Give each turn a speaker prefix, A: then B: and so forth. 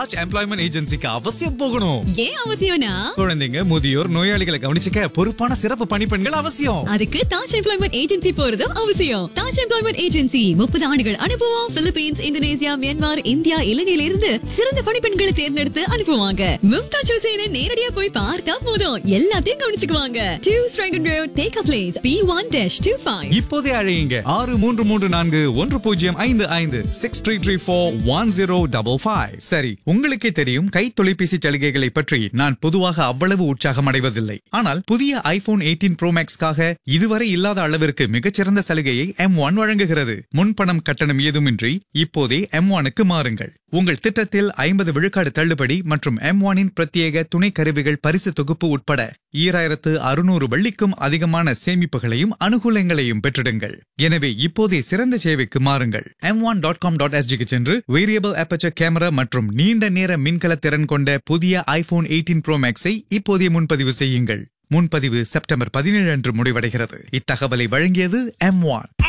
A: Taj employment ஏஜென்சிக்கு அவசியம் போகணும்
B: ஏன் அவசியம்னா
A: குழந்தைங்க முதியோர் நோயாளிகளை கவனிச்சுக்க பொறுப்பான சிறப்பு பணிப்பெண்கள் அவசியம்
B: அதுக்கு தாஜ் எம்ப்ளாய்மெண்ட் ஏஜென்சி போறதும் அவசியம் தாஜ் எம்ப்ளாய்மெண்ட் ஏஜென்சி முப்பது ஆண்டுகள் அனுபவம் பிலிப்பீன்ஸ் இந்தோனேசியா மியான்மர் இந்தியா இலங்கையில இருந்து சிறந்த பணிப்பெண்களை தேர்ந்தெடுத்து அனுப்புவாங்க மும்தாஜ் ஹுசேனை நேரடியா போய் பார்த்தா போதும் எல்லாத்தையும் கவனிச்சுக்குவாங்க டூ ஸ்ட்ரைகன் road take a place B one dash two five
A: இப்போதே அழையுங்க ஆறு மூன்று மூன்று நான்கு ஒன்று பூஜ்ஜியம் ஐந்து ஐந்து six three three four one zero double five சரி உங்களுக்கே தெரியும் கை தொலைபேசி சலுகைகளை பற்றி நான் பொதுவாக அவ்வளவு உற்சாகம் அடைவதில்லை ஆனால் புதிய ஐபோன் 18 ப்ரோ மேக்ஸ்க்காக இதுவரை இல்லாத அளவிற்கு மிகச்சிறந்த சலுகையை எம் ஒன் வழங்குகிறது முன்பணம் கட்டணம் ஏதுமின்றி இப்போதே எம் ஒனுக்கு மாறுங்கள் உங்கள் திட்டத்தில் ஐம்பது விழுக்காடு தள்ளுபடி மற்றும் எம் ஒனின் பிரத்யேக துணை கருவிகள் பரிசு தொகுப்பு உட்பட ஈராயிரத்து அறுநூறு வெள்ளிக்கும் அதிகமான சேமிப்புகளையும் அனுகூலங்களையும் பெற்றிடுங்கள் எனவே இப்போதே சிறந்த சேவைக்கு மாறுங்கள் M one dot com dot எஸ்ஜிக்கு சென்று வேரியபிள் அப்பச்சர் கேமரா மற்றும் நீண்ட நேர மின்கல திறன் கொண்ட புதிய ஐபோன் 18 ப்ரோ மேக்ஸை இப்போதே முன்பதிவு செய்யுங்கள் முன்பதிவு செப்டம்பர் பதினேழு அன்று முடிவடைகிறது இத்தகவலை வழங்கியது எம் ஒன்